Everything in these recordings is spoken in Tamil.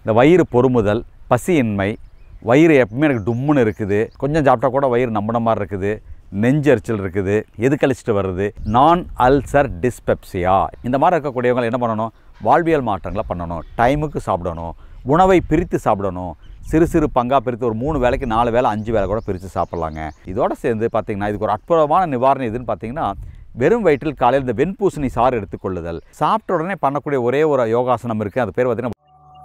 இந்த வயிறு பொறுமுதல் பசியின்மை வயிறு எப்பவுமே எனக்கு டும்முன்னு இருக்குது கொஞ்சம் சாப்பிட்டா கூட வயிறு நம்பின மாதிரி இருக்குது நெஞ்செரிச்சல் இருக்குது எது கழிச்சிட்டு வருது நான் அல்சர் டிஸ்பெப்சியா இந்த மாதிரி இருக்கக்கூடியவங்க என்ன பண்ணணும் வாழ்வியல் மாற்றங்களை பண்ணணும் டைமுக்கு சாப்பிடணும் உணவை பிரித்து சாப்பிடணும் சிறு சிறு பங்காக பிரித்து ஒரு மூணு வேளைக்கு நாலு வேளை அஞ்சு வேளை கூட பிரித்து சாப்பிட்லாங்க இதோட சேர்ந்து பார்த்தீங்கன்னா இதுக்கு ஒரு அற்புதமான நிவாரணம் எதுன்னு பார்த்தீங்கன்னா வெறும் வயிற்றில் காலையில் இந்த வெண்பூசணி சாறு எடுத்துக்கொள்ளுதல் சாப்பிட்ட உடனே பண்ணக்கூடிய ஒரே ஒரு யோகாசனம் இருக்குது அது பேர் பார்த்தீங்கன்னா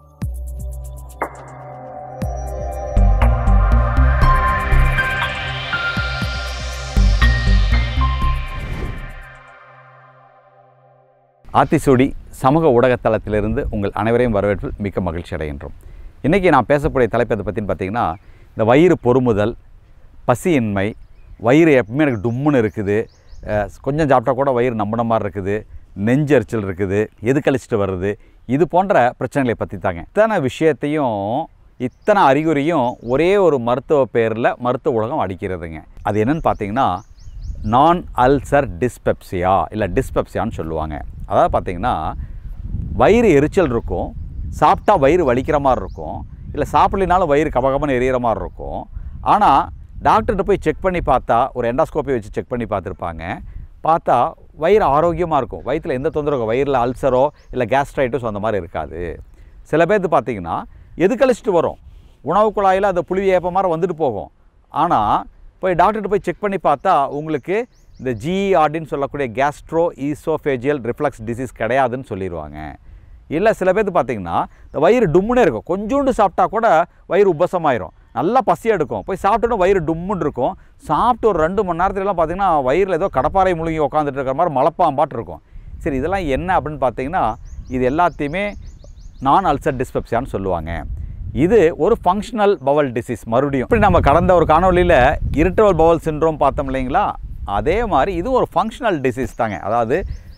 ஆத்திசூடி சமூக ஊடகத்தளத்திலிருந்து உங்கள் அனைவரையும் வரவேற்பில் மிக்க மகிழ்ச்சி அடைகின்றோம் இன்றைக்கி நான் பேசக்கூடிய தலைப்பு எதை பற்றின்னு பார்த்தீங்கன்னா இந்த வயிறு பொறுமுதல் பசியின்மை வயிறு எப்பவுமே எனக்கு டும்முன்னு இருக்குது அஹ் கொஞ்சம் சாப்பிட்டா கூட வயிறு நம்பின மாதிரி இருக்குது நெஞ்செரிச்சல் இருக்குது எது கழிச்சிட்டு வருது இது போன்ற பிரச்சனைகளை பற்றி தாங்க இத்தனை விஷயத்தையும் இத்தனை அறிகுறியும் ஒரே ஒரு மருத்துவ பேரில் மருத்துவ உலகம் அடிக்கிறதுங்க அது என்னன்னு பார்த்தீங்கன்னா நான் அல்சர் டிஸ்பெப்சியா இல்லை டிஸ்பெப்சியான்னு சொல்லுவாங்க அதாவது பார்த்தீங்கன்னா வயிறு எரிச்சல் இருக்கும் சாப்பிட்டா வயிறு வலிக்கிற மாதிரி இருக்கும் இல்லை சாப்பிடலினாலும் வயிறு கபகபன்னு எரியிற மாதிரி இருக்கும் ஆனால் டாக்டர்கிட்ட போய் செக் பண்ணி பார்த்தா ஒரு எண்டாஸ்கோப்பி வச்சு செக் பண்ணி பார்த்துருப்பாங்க பார்த்தா வயிறு ஆரோக்கியமாக இருக்கும் வயிற்றில் எந்த தொந்தரவு வயிறில் அல்சரோ இல்லை கேஸ்ட்ரைட்டிஸோ அந்த மாதிரி இருக்காது சில பேர்த்து பார்த்தீங்கன்னா எது கழிச்சிட்டு வரும் உணவு குழாயில் அந்த புளி ஏப்ப மாதிரி வந்துட்டு போகும் ஆனால் போய் டாக்டர்கிட்ட போய் செக் பண்ணி பார்த்தா உங்களுக்கு இந்த ஜிஇஆர்டின்னு சொல்லக்கூடிய கேஸ்ட்ரோ ஈசோஃபேஜியல் ரிஃப்ளக்ஸ் டிசீஸ் கிடையாதுன்னு சொல்லிடுவாங்க இல்லை சில பேர்த்து பார்த்தீங்கன்னா இந்த வயிறு டும்முனே இருக்கும் கொஞ்சோண்டு சாப்பிட்டா கூட வயிறு உபசமாயிரும் நல்லா பசி எடுக்கும் போய் சாப்பிட்டோன்னு வயிறு டும்முன்னு இருக்கும் சாப்பிட்டு ஒரு ரெண்டு மணி நேரத்துலலாம் பார்த்தீங்கன்னா வயிறில் ஏதோ கடப்பாறை முழுங்கி உட்காந்துட்டு இருக்கிற மாதிரி மலப்பாம்பாட்டு இருக்கும் சரி இதெல்லாம் என்ன அப்படின்னு பார்த்தீங்கன்னா இது எல்லாத்தையுமே நான் அல்சர் டிஸ்பெப்சியான்னு சொல்லுவாங்க இது ஒரு ஃபங்க்ஷனல் பவல் டிசீஸ் மறுபடியும் இப்படி நம்ம கடந்த ஒரு காணொலியில் இரிட்டவல் பவல் சின்ரோம் பார்த்தோம் இல்லைங்களா அதே மாதிரி இது ஒரு ஃபங்க்ஷனல் டிசீஸ் தாங்க அதாவது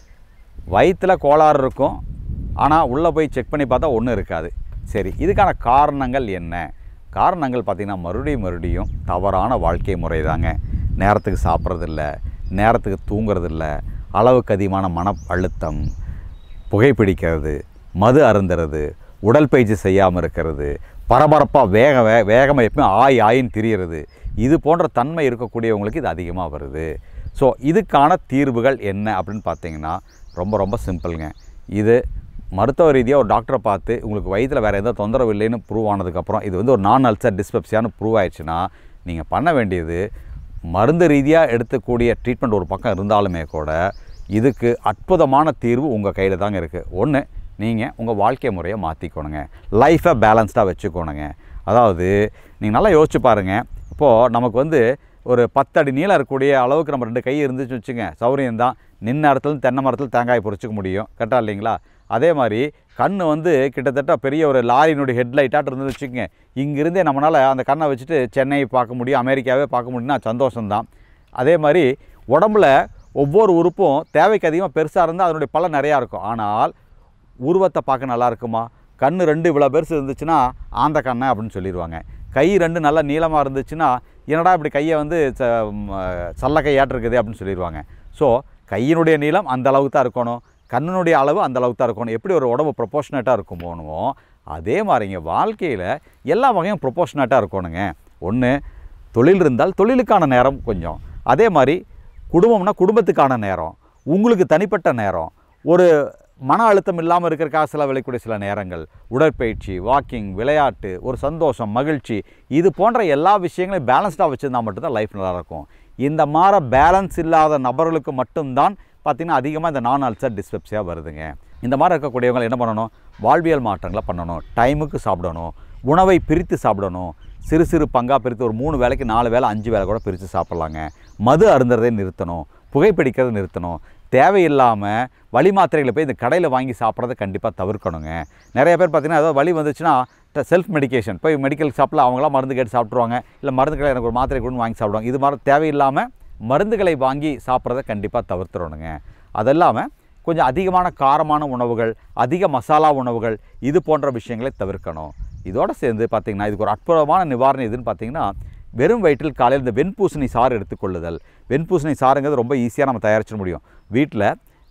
வயிற்றில் கோளாறு இருக்கும் ஆனால் உள்ளே போய் செக் பண்ணி பார்த்தா ஒன்றும் இருக்காது சரி இதுக்கான காரணங்கள் என்ன காரணங்கள் பார்த்திங்கன்னா மறுபடியும் மறுபடியும் தவறான வாழ்க்கை முறை தாங்க நேரத்துக்கு சாப்பிட்றதில்ல நேரத்துக்கு தூங்குறதில்ல அளவுக்கு அதிகமான மன அழுத்தம் புகைப்பிடிக்கிறது மது அருந்துறது உடற்பயிற்சி செய்யாமல் இருக்கிறது பரபரப்பாக வேக வே வேகமாக எப்பவுமே ஆய் ஆயின்னு திரியிறது இது போன்ற தன்மை இருக்கக்கூடியவங்களுக்கு இது அதிகமாக வருது ஸோ இதுக்கான தீர்வுகள் என்ன அப்படின்னு பார்த்தீங்கன்னா ரொம்ப ரொம்ப சிம்பிளுங்க இது மருத்துவ ரீதியாக ஒரு டாக்டரை பார்த்து உங்களுக்கு வயிற்றில் வேறு எந்த தொந்தரவு இல்லைன்னு ப்ரூவ் ஆனதுக்கப்புறம் இது வந்து ஒரு நான் அல்சர் டிஸ்பெப்சியான்னு ப்ரூவ் ஆயிடுச்சுன்னா நீங்கள் பண்ண வேண்டியது மருந்து ரீதியாக எடுத்துக்கூடிய ட்ரீட்மெண்ட் ஒரு பக்கம் இருந்தாலுமே கூட இதுக்கு அற்புதமான தீர்வு உங்கள் கையில் தாங்க இருக்குது ஒன்று நீங்கள் உங்கள் வாழ்க்கை முறையை மாற்றிக்கணுங்க லைஃப்பை பேலன்ஸ்டாக வச்சுக்கணுங்க அதாவது நீங்கள் நல்லா யோசிச்சு பாருங்கள் இப்போது நமக்கு வந்து ஒரு பத்தடி நீளம் இருக்கக்கூடிய அளவுக்கு நம்ம ரெண்டு கை இருந்துச்சு வச்சுங்க சௌரியம் தான் நின்ன இடத்துல தென்னை மரத்தில் தேங்காய் பொறிச்சிக்க முடியும் கரெக்டாக இல்லைங்களா அதே மாதிரி கண் வந்து கிட்டத்தட்ட பெரிய ஒரு லாரியினுடைய ஹெட்லைட்டாக இருந்து வச்சுக்கோங்க இங்கிருந்தே நம்மளால் அந்த கண்ணை வச்சுட்டு சென்னை பார்க்க முடியும் அமெரிக்காவே பார்க்க முடியும்னா சந்தோஷம்தான் அதே மாதிரி உடம்புல ஒவ்வொரு உறுப்பும் தேவைக்கு அதிகமாக பெருசாக இருந்தால் அதனுடைய பலன் நிறையா இருக்கும் ஆனால் உருவத்தை பார்க்க நல்லா இருக்குமா கண் ரெண்டு இவ்வளோ பெருசு இருந்துச்சுன்னா ஆந்த கண்ணை அப்படின்னு சொல்லிடுவாங்க கை ரெண்டு நல்லா நீளமாக இருந்துச்சுன்னா என்னடா இப்படி கையை வந்து ச சல்ல கையாட்டிருக்குது அப்படின்னு சொல்லிடுவாங்க ஸோ கையினுடைய நீளம் அந்த அளவுக்கு தான் இருக்கணும் கண்ணினுடைய அளவு அந்த அளவுக்கு தான் இருக்கணும் எப்படி ஒரு உடம்பு ப்ரொபோஷனேட்டாக இருக்குமோனுமோ அதே மாதிரிங்க வாழ்க்கையில் எல்லா வகையும் ப்ரொபோஷனேட்டாக இருக்கணுங்க ஒன்று தொழில் இருந்தால் தொழிலுக்கான நேரம் கொஞ்சம் அதே மாதிரி குடும்பம்னா குடும்பத்துக்கான நேரம் உங்களுக்கு தனிப்பட்ட நேரம் ஒரு மன அழுத்தம் இல்லாமல் இருக்கிறக்காக செலவழிக்கக்கூடிய சில நேரங்கள் உடற்பயிற்சி வாக்கிங் விளையாட்டு ஒரு சந்தோஷம் மகிழ்ச்சி இது போன்ற எல்லா விஷயங்களையும் பேலன்ஸ்டாக வச்சுருந்தா மட்டும்தான் லைஃப் நல்லாயிருக்கும் இந்த மாதிரி பேலன்ஸ் இல்லாத நபர்களுக்கு மட்டும்தான் பார்த்திங்கன்னா அதிகமாக இந்த நான் அல்சர் டிஸ்பெப்சியா வருதுங்க இந்த மாதிரி இருக்கக்கூடியவங்க என்ன பண்ணணும் வாழ்வியல் மாற்றங்களை பண்ணணும் டைமுக்கு சாப்பிடணும் உணவை பிரித்து சாப்பிடணும் சிறு சிறு பங்காக பிரித்து ஒரு மூணு வேளைக்கு நாலு வேளை அஞ்சு வேளை கூட பிரித்து சாப்பிட்லாங்க மது அருந்துறதை நிறுத்தணும் புகைப்பிடிக்கிறதை நிறுத்தணும் தேவையில்லாமல் வலி மாத்திரைகளை போய் இந்த கடையில் வாங்கி சாப்பிட்றத கண்டிப்பாக தவிர்க்கணுங்க நிறைய பேர் பார்த்திங்கன்னா ஏதாவது வலி வந்துச்சுன்னா செல்ஃப் மெடிகேஷன் போய் மெடிக்கல் ஷாப்பில் அவங்களாம் மருந்து கேட்டு சாப்பிட்ருவாங்க இல்லை மருந்து கடை எனக்கு ஒரு மாத்திரை கூட வாங்கி சாப்பிடுவாங்க இது மாதிரி தேவையில்லாமல் மருந்துகளை வாங்கி சாப்பிட்றத கண்டிப்பாக தவிர்த்துறணுங்க அது இல்லாமல் கொஞ்சம் அதிகமான காரமான உணவுகள் அதிக மசாலா உணவுகள் இது போன்ற விஷயங்களை தவிர்க்கணும் இதோடு சேர்ந்து பார்த்திங்கன்னா இதுக்கு ஒரு அற்புதமான நிவாரணம் எதுன்னு பார்த்தீங்கன்னா வெறும் வயிற்றில் காலையில் இந்த வெண்பூசணி சாறு எடுத்துக்கொள்ளுதல் வெண்பூசணி சாறுங்கிறது ரொம்ப ஈஸியாக நம்ம தயாரிச்சிட முடியும் வீட்டில்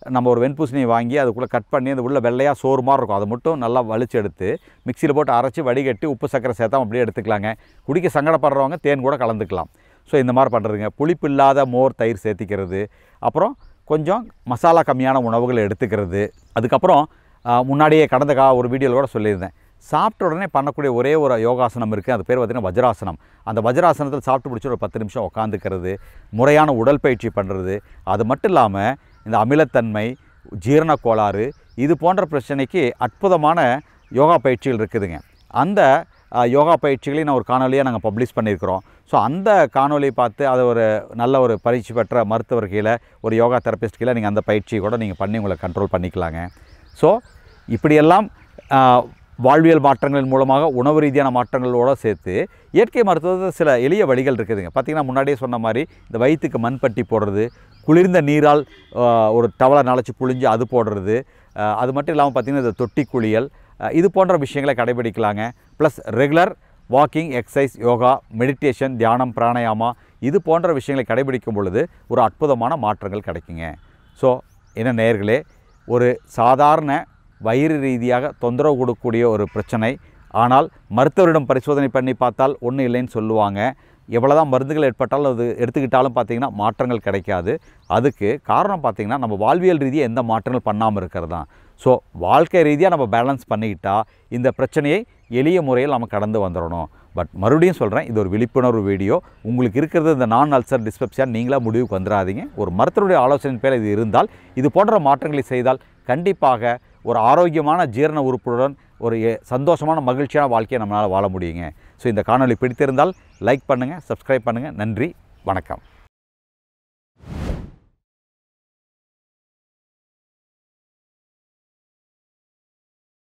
நம்ம ஒரு வெண்பூசணியை வாங்கி அதுக்குள்ளே கட் பண்ணி அது உள்ள வெள்ளையாக சோறு மாதிரி இருக்கும் அதை மட்டும் நல்லா வலிச்சு எடுத்து மிக்சியில் போட்டு அரைச்சி வடிகட்டி உப்பு சர்க்கரை சேர்த்தா அப்படியே எடுத்துக்கலாங்க குடிக்க சங்கடப்படுறவங்க தேன் கூட கலந்துக்கலாம் ஸோ இந்த மாதிரி பண்ணுறதுங்க புளிப்பு இல்லாத மோர் தயிர் சேர்த்திக்கிறது அப்புறம் கொஞ்சம் மசாலா கம்மியான உணவுகளை எடுத்துக்கிறது அதுக்கப்புறம் ஆ, முன்னாடியே கடந்த கா ஒரு வீடியோவில் கூட சொல்லியிருந்தேன் சாப்பிட்ட உடனே பண்ணக்கூடிய ஒரே ஒரு யோகாசனம் இருக்குது அது பேர் பார்த்திங்கன்னா வஜ்ராசனம் அந்த வஜ்ராசனத்தில் சாப்பிட்டு பிடிச்சி ஒரு பத்து நிமிஷம் உட்காந்துக்கிறது முறையான உடற்பயிற்சி பண்ணுறது அது மட்டும் இல்லாமல் இந்த அமிலத்தன்மை ஜீரண கோளாறு இது போன்ற பிரச்சனைக்கு அற்புதமான யோகா பயிற்சிகள் இருக்குதுங்க அந்த ஆ, யோகா பயிற்சிகளையும் நான் ஒரு காணொலியாக நாங்கள் பப்ளிஷ் பண்ணியிருக்கிறோம் ஸோ அந்த காணொலியை பார்த்து அதை ஒரு நல்ல ஒரு பயிற்சி பெற்ற மருத்துவர் கீழே ஒரு யோகா தெரபிஸ்ட் கீழே நீங்கள் அந்த பயிற்சியை கூட நீங்கள் பண்ணி உங்களை கண்ட்ரோல் பண்ணிக்கலாங்க ஸோ இப்படியெல்லாம் ஆ, வாழ்வியல் மாற்றங்களின் மூலமாக உணவு ரீதியான மாற்றங்களோடு சேர்த்து இயற்கை மருத்துவத்தில் சில எளிய வழிகள் இருக்குதுங்க பார்த்திங்கன்னா முன்னாடியே சொன்ன மாதிரி இந்த வயிற்றுக்கு மண்பட்டி போடுறது குளிர்ந்த நீரால் ஆ, ஒரு டவலை நனைச்சி புழிஞ்சு அது போடுறது ஆ, அது மட்டும் இல்லாமல் பார்த்திங்கன்னா இந்த தொட்டி குளியல் ஆ, இது போன்ற விஷயங்களை கடைபிடிக்கலாங்க plus regular walking exercise yoga meditation தியானம் பிராணாயாமா இது போன்ற விஷயங்களை கடைபிடிக்கும் பொழுது ஒரு அற்புதமான மாற்றங்கள் கிடைக்குங்க ஸோ என்ன நேயர்களே ஒரு சாதாரண வயிறு ரீதியாக தொந்தரவு கொடுக்கக்கூடிய ஒரு பிரச்சனை ஆனால் மருத்துவரிடம் பரிசோதனை பண்ணி பார்த்தால் ஒன்றும் இல்லைன்னு சொல்லுவாங்க எவ்வளோதான் மருந்துகள் ஏற்பட்டாலும் அது எடுத்துக்கிட்டாலும் பார்த்தீங்கன்னா மாற்றங்கள் கிடைக்காது அதுக்கு காரணம் பார்த்தீங்கன்னா நம்ம வாழ்வியல் ரீதியாக எந்த மாற்றங்கள் பண்ணாமல் இருக்கிறது தான் ஸோ வாழ்க்கை ரீதியாக நம்ம பேலன்ஸ் பண்ணிக்கிட்டா இந்த பிரச்சனையை எளிய முறையில் நம்ம கடந்து வந்துடணும் பட் மறுபடியும் சொல்கிறேன் இது ஒரு விழிப்புணர்வு வீடியோ உங்களுக்கு இருக்கிறது இந்த நான் அல்சர் டிஸ்பெப்சியா நீங்களா முடிவுக்கு வந்துடாதீங்க ஒரு மருத்துவருடைய ஆலோசனை பேர் இது இருந்தால் இது போன்ற மாற்றங்களை செய்தால் கண்டிப்பாக ஒரு ஆரோக்கியமான ஜீரண உறுப்புடன் ஒரு எ- சந்தோஷமான மகிழ்ச்சியான வாழ்க்கையை நம்மளால் வாழ முடியுங்க ஸோ இந்த காணொளி பிடித்திருந்தால் லைக் பண்ணுங்கள் சப்ஸ்கிரைப் பண்ணுங்கள் நன்றி வணக்கம்